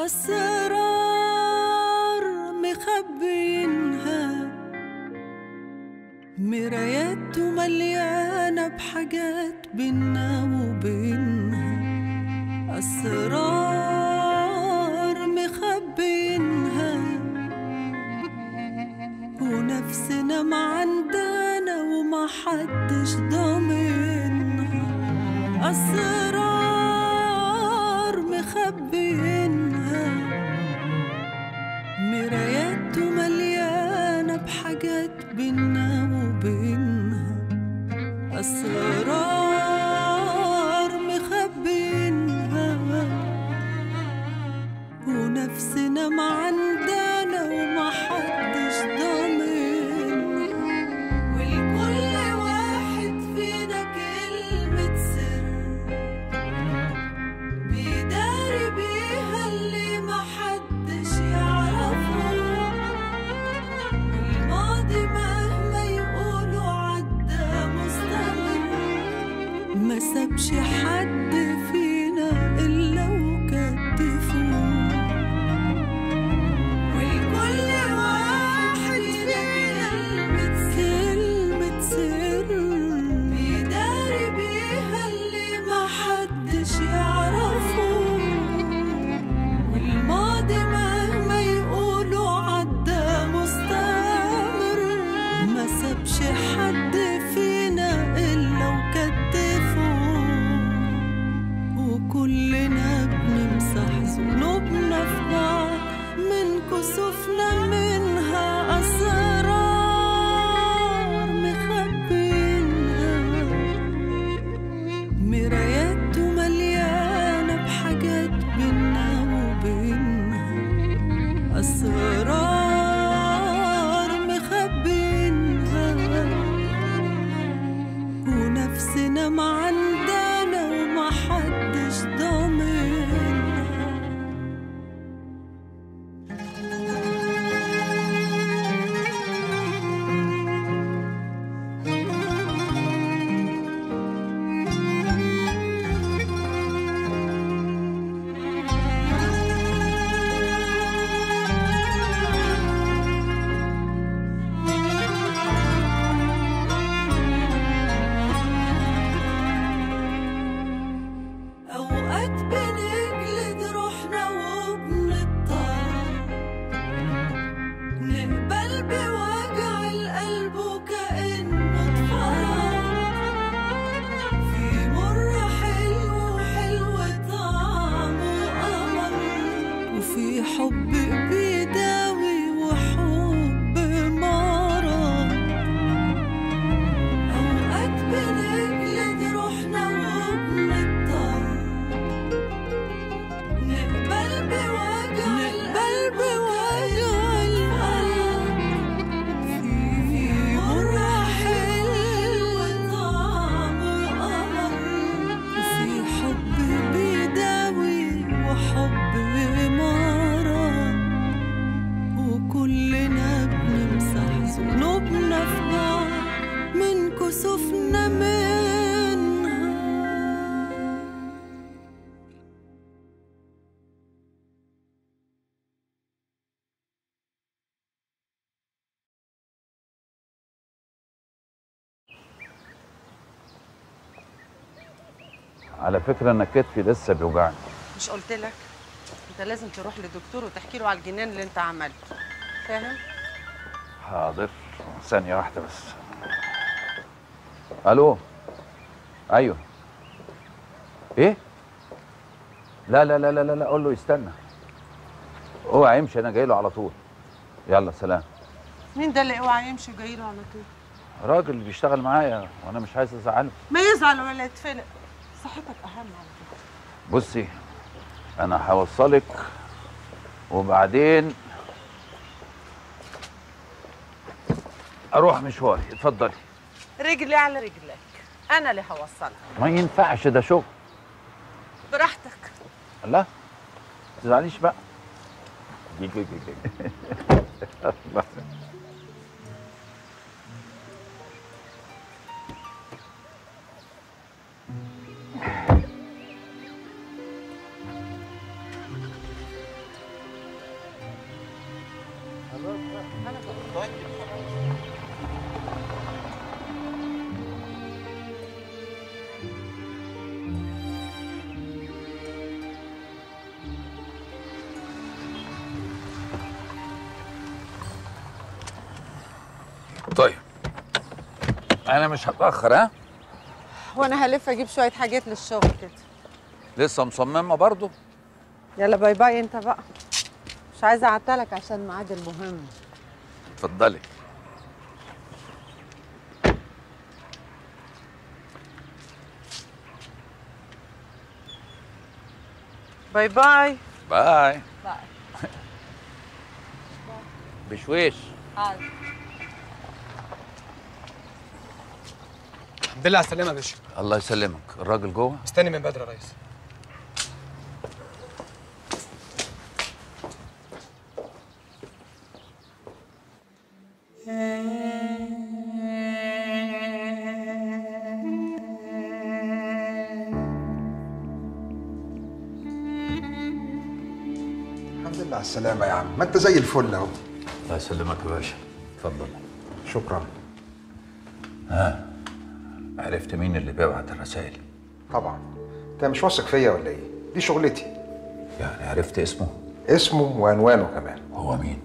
أسرار مخبينها مرايات مليانة بحاجات بينا وبينها أسرار مخبينها ونفسنا معندنا وما حدش ضامنها أسرار مخبينها مرايات مليانة بحاجات بينا وبينها أسرار مخبينها ونفسنا معندنا وما حدش ضامنها ولكل واحد فينا كلمة سر بيداري بيها اللي محدش يعرفه الماضي مهما يقولوا عدى مستمر ما سابش حد فينا إلا وكتفوه ولكل واحد فينا كلمة سر بيداري بيها اللي محدش يعرفه والماضي مهما يقولوا عدى مستمر ما سابش حد فينا إلا وكتفوه وكلنا بنمسح ذنوبنا في بعض من كسوفنا منها أسرار مخبينها مرايات مليانة بحاجات بينا وبينها أسرار مخبينها ونفسنا معندنا وما حدش ضامنها أوقات بنجلد روحنا وبنضطر نقبل بوجع القلب وكأنه اتفرج في مر حلو وحلو طعمه قمر وفي حب بيداوي وحب مرض أوقات بنجلد روحنا وبنضطر نقبل بوجع نقبل بوجع القلب في مر حلو طعمه قمر وفي حب بيداوي وحب مرض وكلنا بنمسح ذنوبنا في بعض من كسوفنا منها على فكرة أنا كتفي لسه بيوجعني مش قلت لك انت لازم تروح للدكتور وتحكي له على الجنان اللي انت عملته فاهم حاضر ثانية واحدة بس ألو أيوه إيه؟ لا لا لا لا لا لا قول له يستنى اوعى يمشي أنا جاي له على طول يلا سلام مين ده اللي اوعى يمشي وجاي له على طول راجل بيشتغل معايا وأنا مش عايز أزعله ما يزعل ولا يتفلق صحتك اهم على فكره بصي أنا هوصلك وبعدين أروح مشواري اتفضلي رجلي على رجلك انا اللي هوصلك ما ينفعش ده شغل براحتك لا ما تزعليش بقى جي جي جي جي. الله. طيب انا مش هتاخر ها وانا هلف اجيب شويه حاجات للشغل كده لسه مصممه برضو يلا باي باي انت بقى مش عايزه اعطلك عشان الميعاد المهم اتفضلي باي باي باي باي بشويش الحمد لله على السلامة يا باشا الله يسلمك الراجل جوه مستني من بدري يا ريس الحمد لله على السلامة يا عم ما انت زي الفل اهو الله يسلمك يا باشا اتفضل شكرا عرفت مين اللي بيبعت الرسائل طبعا انت مش واثق فيا ولا ايه دي شغلتي يعني عرفت اسمه اسمه وعنوانه كمان هو مين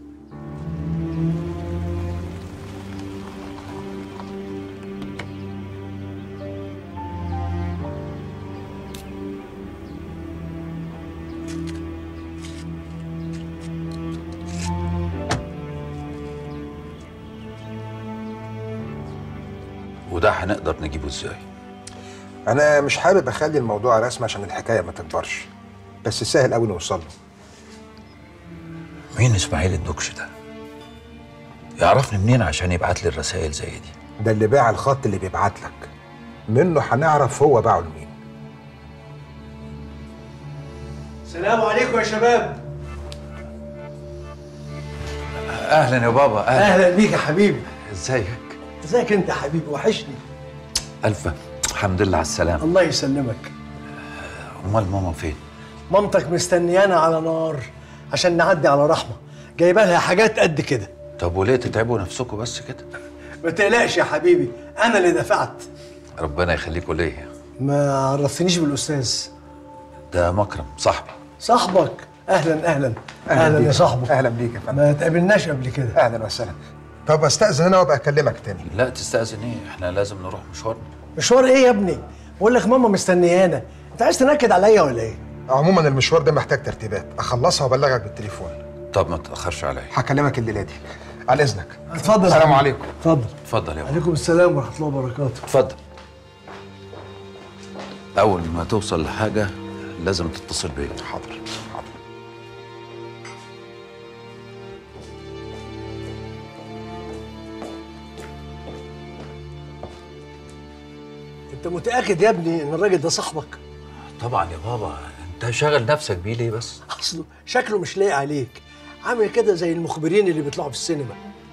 وده هنقدر نجيبه ازاي انا مش حابب اخلي الموضوع رسمي عشان الحكايه ما تكبرش بس سهل قوي نوصل له مين اسماعيل الدكش ده يعرفني منين عشان يبعت لي الرسائل زي دي ده اللي باع الخط اللي بيبعت لك منه هنعرف هو باعه لمين السلام عليكم يا شباب اهلا يا بابا اهلا اهلا بيك يا حبيبي ازيك ازيك انت يا حبيبي وحشني الف الحمد لله على السلامه الله يسلمك امال ماما فين مامتك مستنيانا على نار عشان نعدي على رحمه جايبه لها حاجات قد كده طب وليه تتعبوا نفسكم بس كده ما تقلقش يا حبيبي انا اللي دفعت ربنا يخليكم ليا ما عرفتنيش بالاستاذ ده مكرم صاحبي صاحبك اهلا اهلا اهلا بيك. يا صاحبي اهلا بيك يا فندم ما تقابلناش قبل كده اهلا وسهلا طب استاذن انا وابقى اكلمك تاني لا تستأذن ايه احنا لازم نروح مشوار مشوار ايه يا ابني بقول لك ماما مستنيانا انت عايز تنكد عليا ولا ايه عموما المشوار ده محتاج ترتيبات اخلصها وابلغك بالتليفون طب ما تتاخرش عليا هكلمك الليله دي على اذنك اتفضل يا السلام حبيبي. عليكم اتفضل اتفضل يا بابا عليكم السلام ورحمه الله وبركاته اتفضل اول ما توصل لحاجه لازم تتصل بيا حاضر حاضر انت متاكد يا ابني ان الراجل ده صاحبك طبعا يا بابا انت شاغل نفسك بيه ليه بس اصله شكله مش لايق عليك عامل كده زي المخبرين اللي بيطلعوا في السينما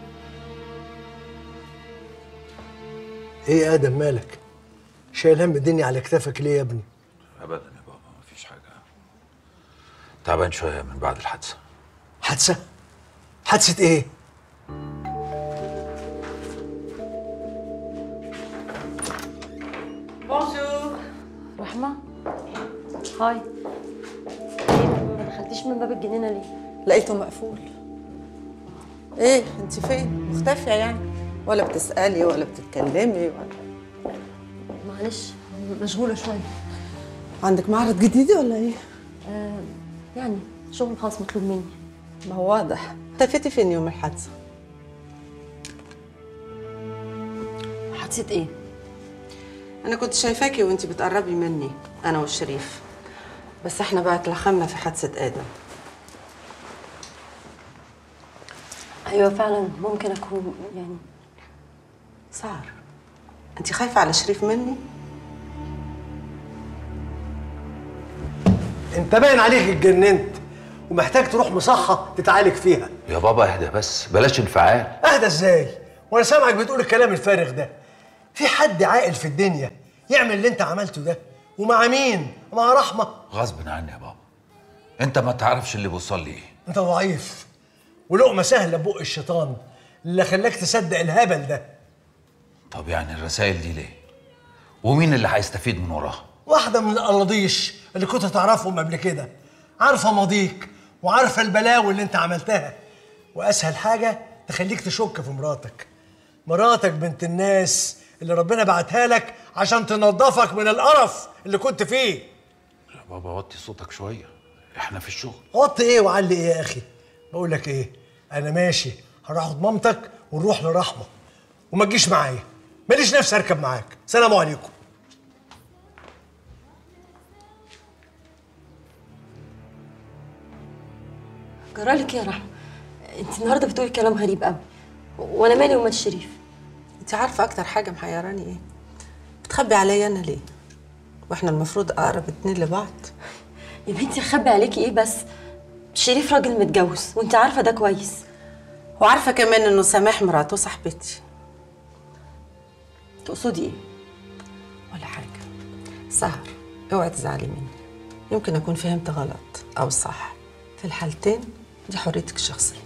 ايه يا ادم مالك شايل هم الدنيا على كتافك ليه يا ابني ابدا يا بابا مفيش حاجه تعبان شويه من بعد الحادثه حادثه حادثه ايه رحمة هاي ايه ما دخلتيش من باب الجنينة ليه؟ لقيته مقفول ايه انت فين مختفيه يعني ولا بتسالي ولا بتتكلمي ولا معلش مشغولة شوية عندك معرض جديد ولا ايه آه يعني شغل خاص مطلوب مني ما هو واضح اختفيتي فين يوم الحادثه حادثة ايه؟ انا كنت شايفاكي وانت بتقربي مني انا والشريف بس احنا بقى اتلخمنا في حادثه ادم ايوه فعلا ممكن اكون يعني سعر انت خايفه على شريف مني انت باين عليك اتجننت ومحتاج تروح مصحة تتعالج فيها يا بابا اهدى بس بلاش انفعال اهدى ازاي وانا سامعك بتقول الكلام الفارغ ده في حد عاقل في الدنيا يعمل اللي انت عملته ده ومع مين مع رحمة غصب عني يا بابا انت ما تعرفش اللي بيوصل لي ايه انت ضعيف ولقمه سهله بق الشيطان اللي خلاك تصدق الهبل ده طب يعني الرسائل دي ليه ومين اللي هيستفيد من وراها واحده من القلاضيش اللي كنت تعرفهم قبل كده عارفه ماضيك وعارفه البلاوي اللي انت عملتها واسهل حاجه تخليك تشك في مراتك مراتك بنت الناس اللي ربنا بعتها لك عشان تنظفك من القرف اللي كنت فيه يا بابا وطي صوتك شويه احنا في الشغل وطي ايه وعلي ايه يا اخي بقول لك ايه انا ماشي هروح اخد مامتك ونروح لرحمه وما تجيش معايا ماليش نفسي اركب معاك سلام عليكم جرالك إيه يا رحمه انت النهارده بتقولي كلام غريب قوي وانا مالي ومال شريف انت عارفه اكتر حاجه محيراني ايه بتخبي عليا انا ليه واحنا المفروض اقرب اتنين لبعض يا بنتي اخبي عليكي ايه بس شريف راجل متجوز وانت عارفه ده كويس وعارفه كمان انه سماح مراته صاحبتي تقصدي ايه ولا حاجه سهر اوعي تزعلي مني يمكن اكون فهمت غلط او صح في الحالتين دي حريتك الشخصيه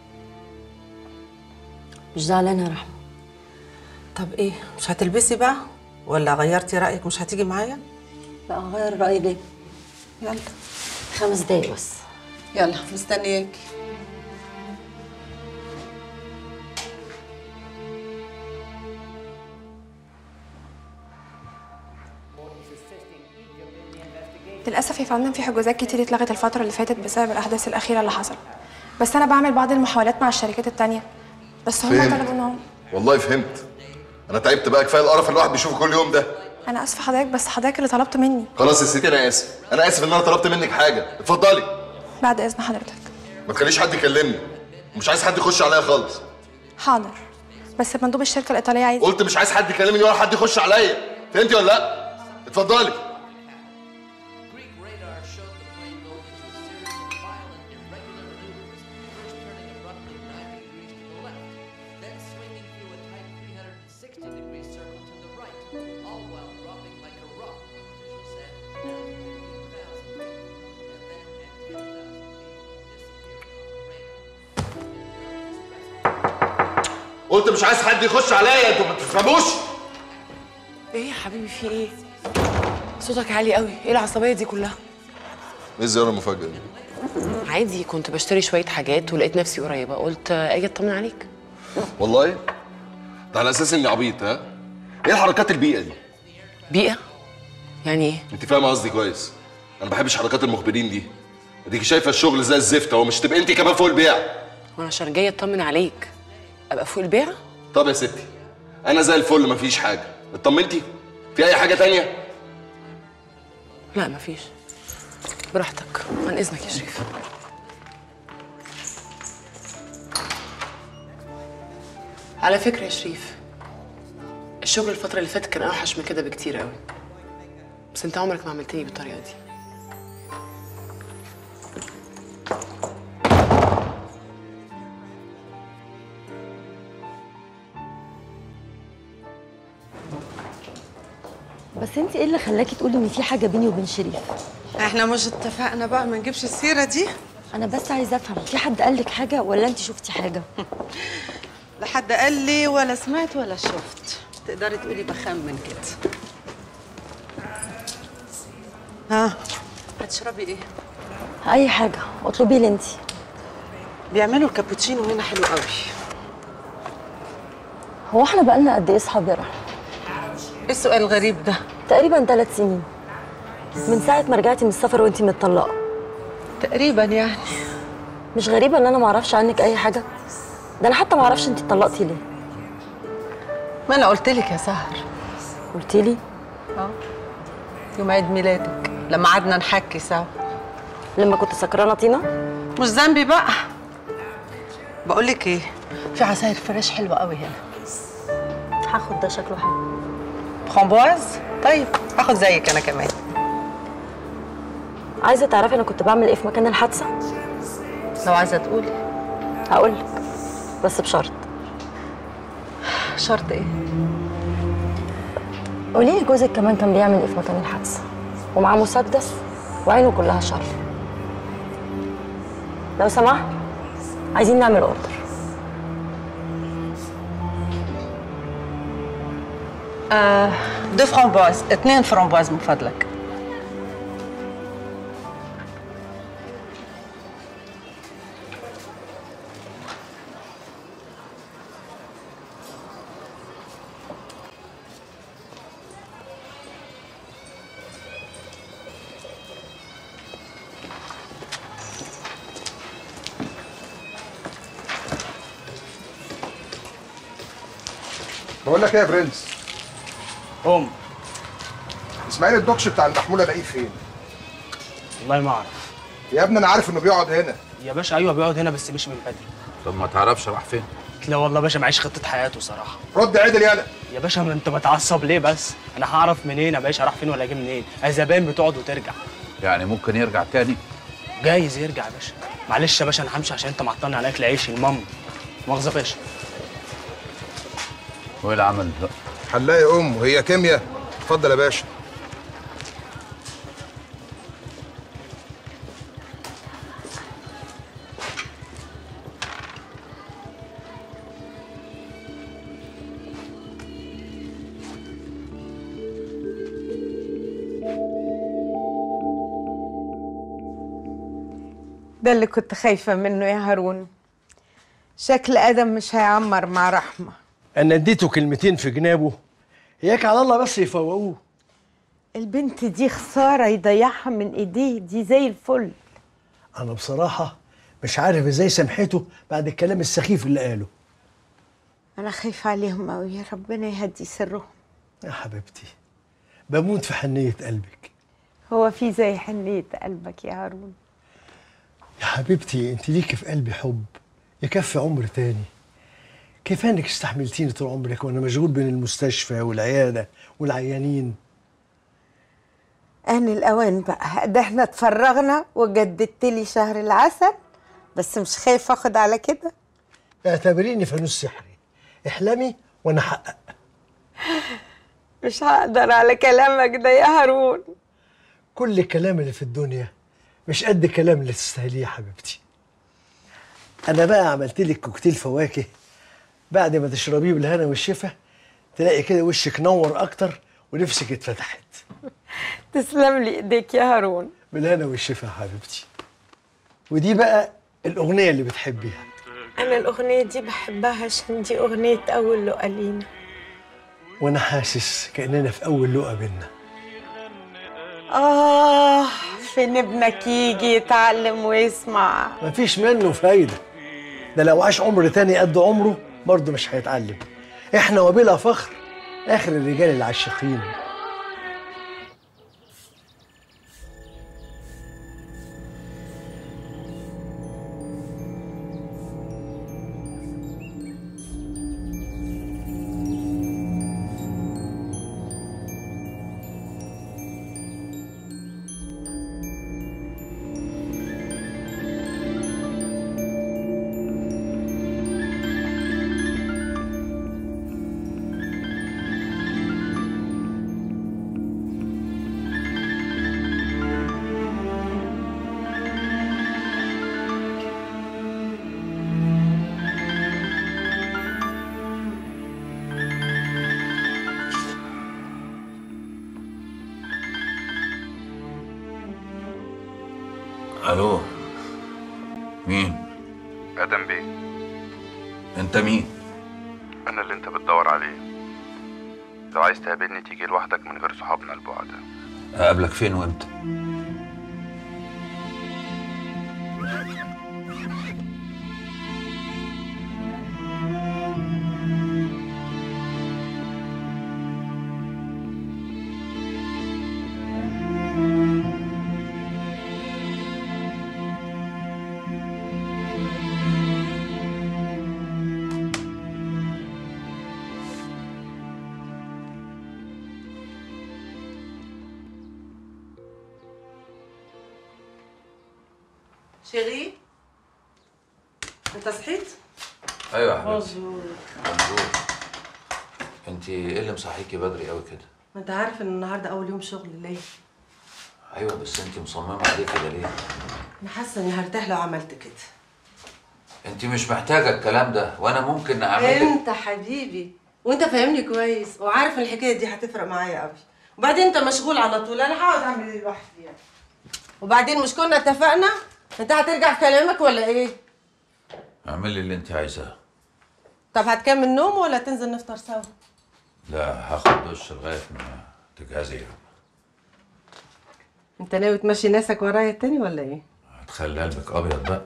مش زعلانه يا رحمه طب ايه مش هتلبسي بقى ولا غيرتي رايك مش هتيجي معايا بقى غير رايي ليه يلا خمس دقايق بس يلا مستنياكي للأسف يا فندم في حجوزات كتير اتلغت الفترة اللي فاتت بسبب الأحداث الأخيرة اللي حصلت بس أنا بعمل بعض المحاولات مع الشركات التانية بس هم فهمت. طلبوا إنهم والله فهمت انا تعبت بقى كفايه القرف اللي الواحد بيشوفه كل يوم ده أنا آسفة حضرتك بس حضرتك اللي طلبت مني خلاص يا ستي انا اسف انا اسف ان انا طلبت منك حاجه اتفضلي بعد إذن حضرتك ما تخليش حد يكلمني ومش عايز حد يخش عليا خالص حاضر بس مندوب الشركة الإيطالية عايز قلت مش عايز حد يكلمني ولا حد يخش عليا فهمتي ولا لا اتفضلي قلت مش عايز حد يخش عليا انتوا ما بتفهموش ايه يا حبيبي في ايه؟ صوتك عالي قوي، ايه العصبية دي كلها؟ ايه الزياره المفاجاه دي عادي كنت بشتري شوية حاجات ولقيت نفسي قريبة قلت اجي اطمن عليك والله ده على اساس اني عبيط ها ايه الحركات البيئه دي بيئة؟ يعني ايه؟ انت فاهمه قصدي كويس انا ما بحبش حركات المخبرين دي اديكي شايفه الشغل زي الزفت هو مش تبقى انت كمان فوق البيع وانا عشان جاية اطمن عليك ابقى فوق البيع؟ طب يا ستي انا زي الفل مفيش حاجه اطمنتي في اي حاجه تانية لا مفيش براحتك عن اذنك يا شريف على فكرة يا شريف الشغل الفترة اللي فاتت كان اوحش من كده بكتير قوي بس انت عمرك ما عملتني بالطريقة دي بس انت ايه اللي خلاكي تقولي ان في حاجه بيني وبين شريف احنا مش اتفقنا بقى ما نجيبش السيره دي انا بس عايزه افهم في حد قال لك حاجه ولا انت شفتي حاجه لا حد قال لي ولا سمعت ولا شفت تقدري تقولي بخمن كده ها هتشربي ايه اي حاجه اطلبي لي انت بيعملوا الكابوتشينو هنا حلو قوي هو احنا بقالنا قد ايه اصحاب يا رحمه ايه السؤال الغريب ده تقريبا ثلاث سنين من ساعه ما رجعتي من السفر وانت متطلقه تقريبا يعني مش غريبه ان انا ما اعرفش عنك اي حاجه ده انا حتى ما اعرفش انت اتطلقتي ليه ما انا قلت لك يا سهر قلتي لي اه يوم عيد ميلادك لما قعدنا نحكي سوا لما كنت سكرانه طينه مش ذنبي بقى بقول لك ايه في عصاير فريش حلوه قوي هنا هاخد ده شكله حلو فرامبواز طيب هاخد زيك انا كمان عايزه تعرفي انا كنت بعمل ايه في مكان الحادثه لو عايزه تقولي هقول لك بس بشرط شرط ايه قولي لي جوزك كمان كان بيعمل ايه في مكان الحادثه ومعاه مسدس وعينه كلها شر لو سمحت عايزين نعمل اوردر آه دو فرامبواز اثنين فرامبواز من فضلك بقول لك ايه يا برنس قوم اسماعيل الدكش بتاع المحموله الاقيه فين والله ما اعرف يا ابني انا عارف انه بيقعد هنا يا باشا ايوه بيقعد هنا بس مش من بدري طب ما تعرفش راح فين لا والله يا باشا معيش خطه حياته صراحه رد عدل يالا يا باشا ما انت متعصب ليه بس انا هعرف منين يا باشا راح فين ولا جه منين الزباين بتقعد وترجع يعني ممكن يرجع تاني جايز يرجع يا باشا معلش يا باشا انا همشي عشان انت معطلني على اكل عيشي المام مؤاخذه يا باشا وايه العمل ده هنلاقي ام وهي كيمياء اتفضل يا باشا ده اللي كنت خايفة منه يا هارون شكل آدم مش هيعمر مع رحمة انا اديته كلمتين في جنابه اياك على الله بس يفوقوه البنت دي خسارة يضيعها من ايديه دي زي الفل انا بصراحه مش عارف ازاي سامحته بعد الكلام السخيف اللي قاله أنا خايفة عليهم أوي يا ربنا يهدي سرهم يا حبيبتي بموت في حنيه قلبك هو في زي حنية قلبك يا هارون يا حبيبتي انت ليكي في قلبي حب يكفي عمر تاني كيف انك استحملتيني طول عمرك وانا مشغول بين المستشفى والعياده والعيانين آن الأوان بقى ده احنا اتفرغنا وجددت لي شهر العسل بس مش خايفة اخد على كده اعتبريني فانوس سحري احلمي وانا احقق مش هقدر على كلامك ده يا هارون كل الكلام اللي في الدنيا مش قد الكلام اللي تستاهليه يا حبيبتي انا بقى عملت لك كوكتيل فواكه بعد ما تشربيه بالهنا والشفا تلاقي كده وشك نور اكتر ونفسك اتفتحت تسلم لي ايديك يا هارون بالهنا والشفا يا حبيبتي ودي بقى الاغنيه اللي بتحبيها أنا الأغنية دي بحبها عشان دي أغنية أول لقا لينا وانا حاسس كاننا في اول لقا بينا آه فين ابنك يجي يتعلم ويسمع مفيش منه فايده ده لو عاش عمر تاني قد عمره برضه مش هيتعلم احنا وبلا فخر اخر الرجال العاشقين الو مين ادم بيه انت مين انا اللي انت بتدور عليه لو عايز تقابلني تيجي لوحدك من غير صحابنا البعد اقابلك فين وامتى شيري انت صحيت؟ ايوه يا حبيبتي بونجور انت ايه اللي مصحيكي بدري قوي كده ما انت عارف ان النهارده اول يوم شغل ليا ايوه بس انت مصممه عليه كده ليه انا حاسه اني هرتاح لو عملت كده انت مش محتاجه الكلام ده وانا ممكن اعمل لك انت حبيبي وانت فاهمني كويس وعارف ان الحكايه دي هتفرق معايا قوي وبعدين انت مشغول على طول انا هقعد اعمل ايه لوحدي يعني وبعدين مش كنا اتفقنا انت هترجع في كلامك ولا ايه اعملي اللي انت عايزاه طب هتكمل نوم ولا تنزل نفطر سوا لا هاخد دش لغايه ما تجهزي انت ناوي تمشي ناسك ورايا تاني ولا ايه هتخلي قلبك ابيض بقى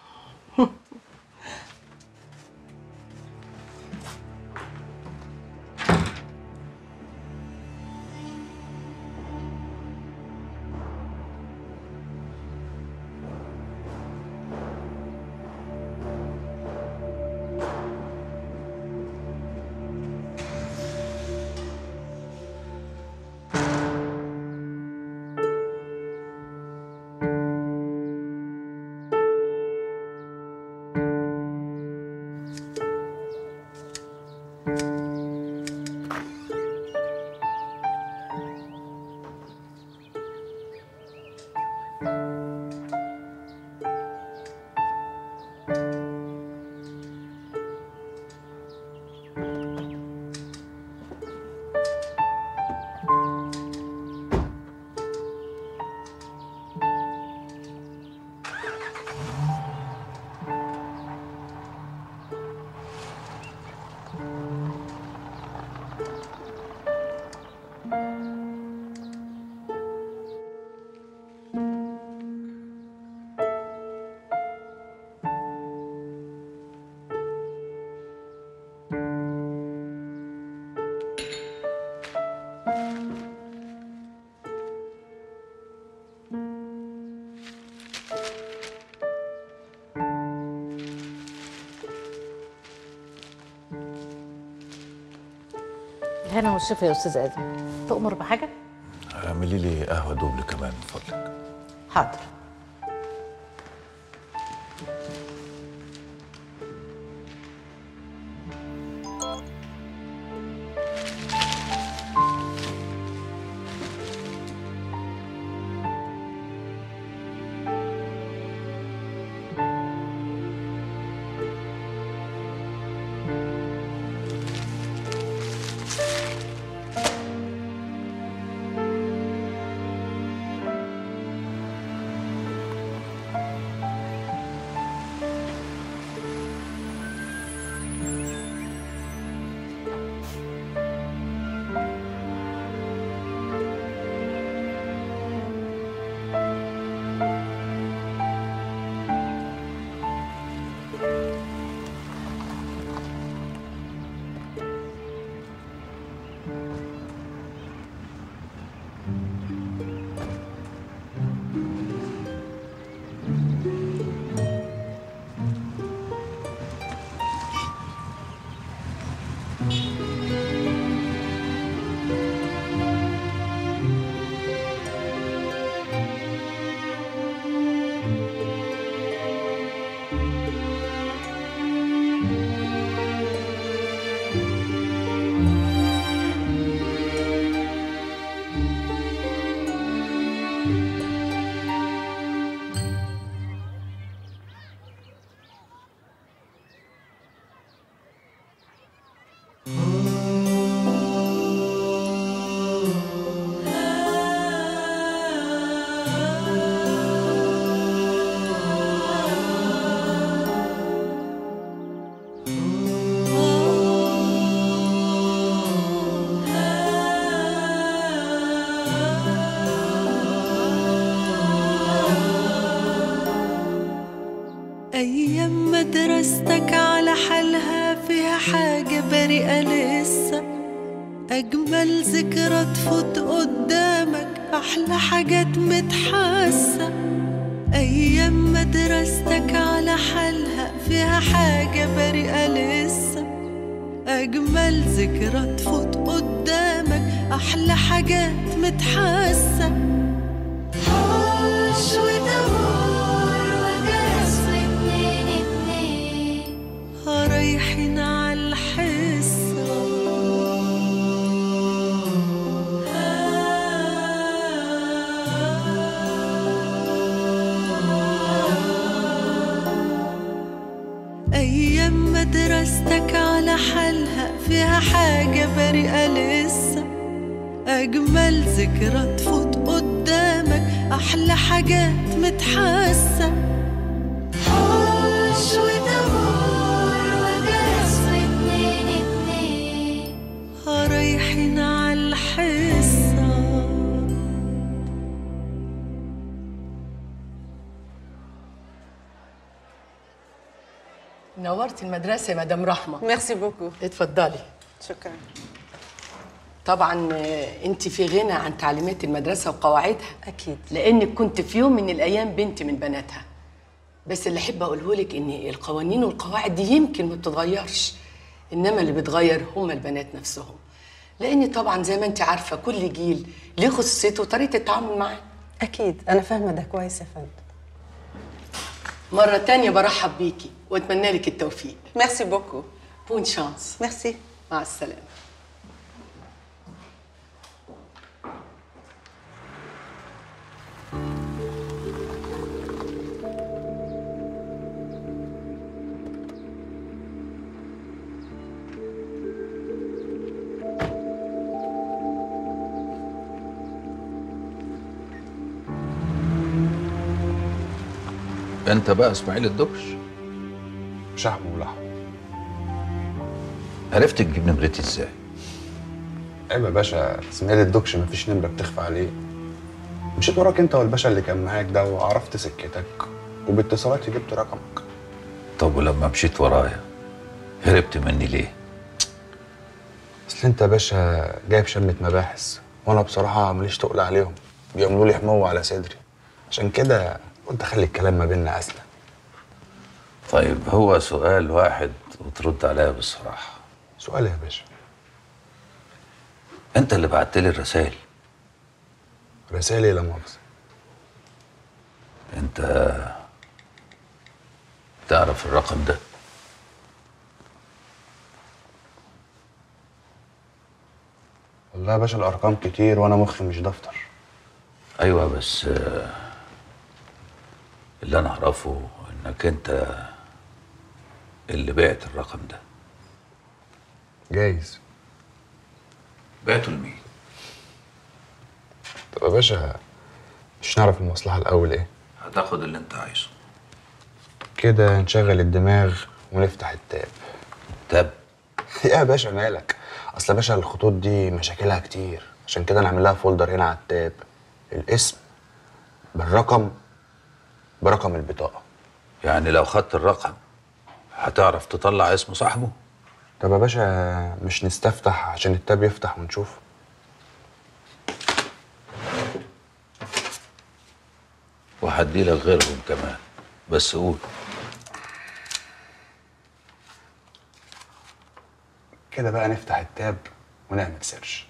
الهنا والشفا يا استاذ ادم تؤمر بحاجه اعملي لي قهوه دوبل كمان من فضلك حاضر أيام مدرستك على حالها فيها حاجة بريئة لسه أجمل ذكرى تفوت قدامك أحلى حاجات متحسة أيام مدرستك على حالها فيها حاجة بريئة لسه أجمل ذكرى تفوت قدامك أحلى حاجات متحسة حوش ودمار وجرس واتنين اتنين رايحين على الحصة حالها فيها حاجة بريئة لسه أجمل ذكرى تفوت قدامك أحلى حاجات متحسة حوش ودور وجرس واتنين اتنين رايحين على الحصة نورتي المدرسة يا مدام رحمة ميرسي بوكو اتفضلي شكرا طبعا آه، انت في غنى عن تعليمات المدرسة وقواعدها أكيد لأنك كنت في يوم من الأيام بنت من بناتها بس اللي أحب أقوله لك إن القوانين والقواعد دي يمكن ما بتتغيرش إنما اللي بيتغير هم البنات نفسهم لأن طبعا زي ما أنت عارفة كل جيل ليه خصوصيته وطريقة التعامل معاه اكيد انا فاهمه ده كويس يا فندم مرة تانية برحب بيكي وأتمنى لك التوفيق ميرسي بوكو بون شانس ميرسي مع السلامة انت بقى اسماعيل الدكش شحم ولحم عرفت تجيب نمرتي ازاي عيب يا باشا اسماعيل الدكش مفيش نمرة بتخفى عليه مشيت وراك انت والباشا اللي كان معاك ده وعرفت سكتك وباتصالاتي جبت رقمك طب ولما مشيت ورايا هربت مني ليه اصل انت يا باشا جايب شمة مباحث وانا بصراحة ماليش تقل عليهم بيعملوا لي حموة على صدري عشان كده قلت اخلي الكلام ما بيننا اسلم طيب هو سؤال واحد وترد عليا بصراحة سؤال يا باشا انت اللي بعت لي الرسائل رسائل ايه لا مؤاخذة انت تعرف الرقم ده والله يا باشا الارقام كتير وانا مخي مش دفتر ايوه بس آه، اللي انا اعرفه انك انت اللي بعت الرقم ده جايز بعته لمين طب يا باشا مش نعرف المصلحة الأول إيه هتاخد اللي انت عايزه كده نشغل الدماغ ونفتح التاب تاب يا باشا مالك أصل يا باشا الخطوط دي مشاكلها كتير عشان كده نعمل لها فولدر هنا على التاب الاسم بالرقم برقم البطاقة يعني لو خدت الرقم هتعرف تطلع اسم صاحبه طب يا باشا مش نستفتح عشان التاب يفتح ونشوف وهدي لك غيرهم كمان بس قول كده بقى نفتح التاب ونعمل سيرش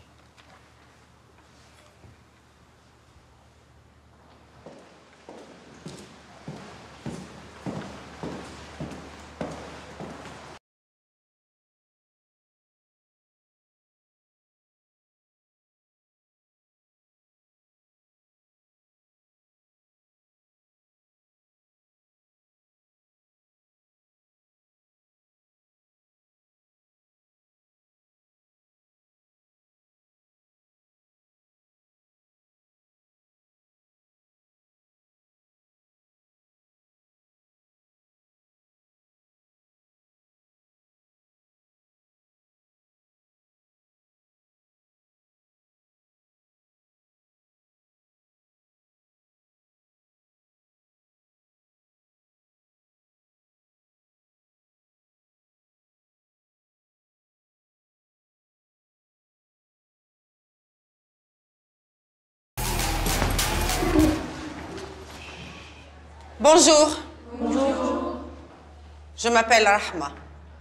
Bonjour. Bonjour. Je m'appelle Rahma.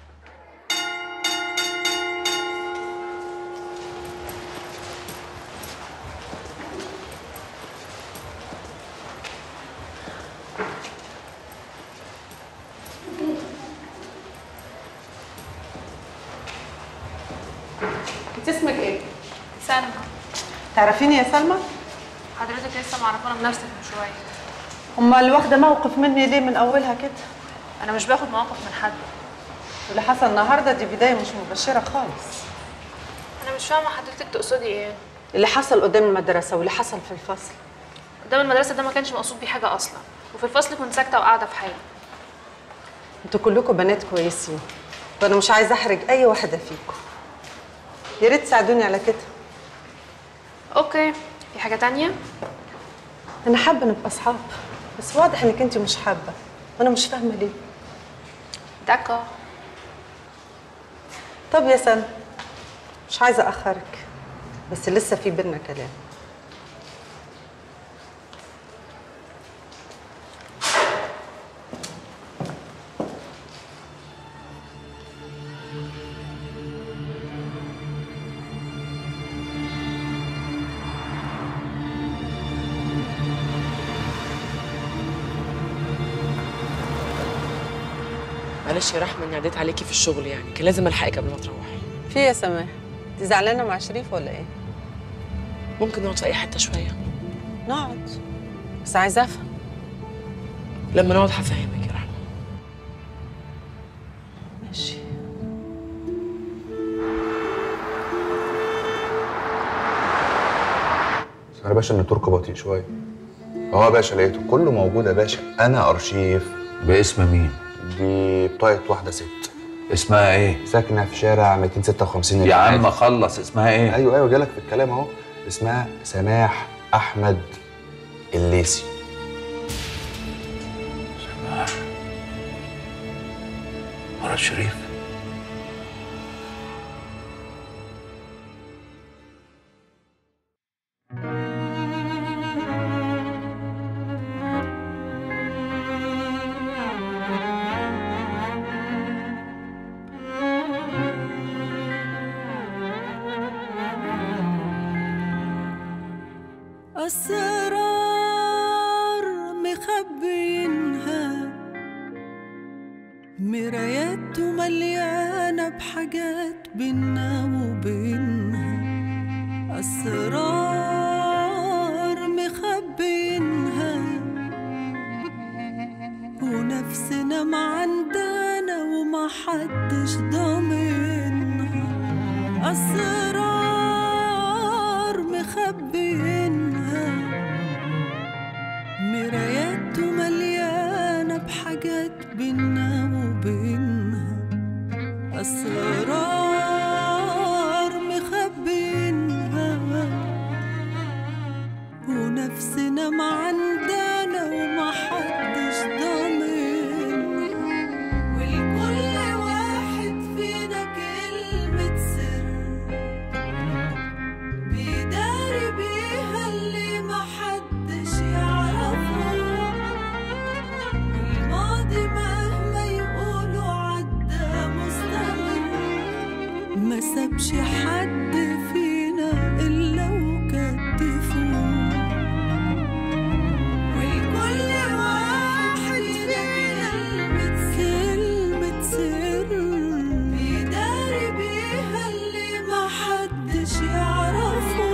انت اسمك ايه؟ سلمى تعرفيني يا سلمى؟ حضرتك لسه معرفانا بنفسك من شويه امال واخده موقف مني ليه من اولها كده؟ انا مش باخد مواقف من حد واللي حصل النهارده دي بدايه مش مبشره خالص انا مش فاهمه حضرتك تقصدي ايه اللي حصل قدام المدرسه واللي حصل في الفصل قدام المدرسه ده ما كانش مقصود بيه حاجه اصلا وفي الفصل كنت ساكته وقاعده في حالي انتوا كلكم بنات كويسين وانا مش عايزه احرج اي واحده فيكم يا ريت تساعدوني على كده اوكي في حاجه تانية انا حابه نبقى اصحاب بس واضح انك انت مش حابه وانا مش فاهمه ليه داكور طب يا سنة مش عايزه اخرك بس لسه في بينا كلام معلش يا رحمه اني عديت عليكي في الشغل يعني كان لازم الحقك قبل ما تروحي في يا سماح انت زعلانه مع شريف ولا ايه ممكن نقعد في اي حته شويه نقعد بس عايزه افهم لما نقعد هفهمك يا رحمه ماشي بس يا باشا ان تركه بطيء شويه اهو يا باشا لقيته كله موجود يا باشا انا ارشيف باسم مين؟ دي بطاقه واحده ست اسمها ايه؟ ساكنه في شارع 256 يا عم الإعادة. خلص اسمها ايه؟ ايوه ايوه جالك في الكلام اهو اسمها سماح احمد الليسي سماح مرات شريف أسرار مخبينها مرايات مليانة بحاجات بينا وبينها أسرار مخبينها ونفسنا معندنا وما حدش ضامنها أسرار مخبينها مرايات مليانة بحاجات بينا وبينها أسرار مخبينها ونفسنا معندنا وما حدش ضامنها ولكل واحد فينا كلمة سر بيداري بيها اللي محدش يعرفه الماضي مهما يقولوا عدى مستمر ما سابش حد فينا إلا وكتفوه والكل واحد فينا كلمة سر بيداري بيها اللي محدش يعرفه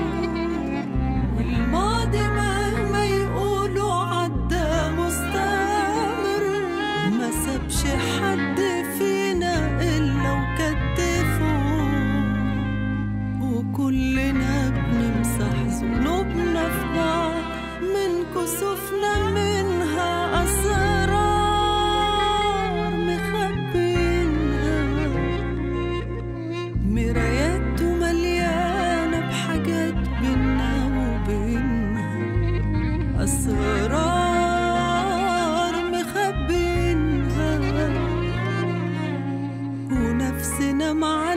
والماضي مهما يقولوا عدى مستمر ما سابش حد فينا إلا وكتفه وكلنا بنمسح ذنوبنا في بعض من كسوفنا منها أسرار مخبينها مرايات مليانة بحاجات بينا وبينها أسرار مخبينها ونفسنا معانا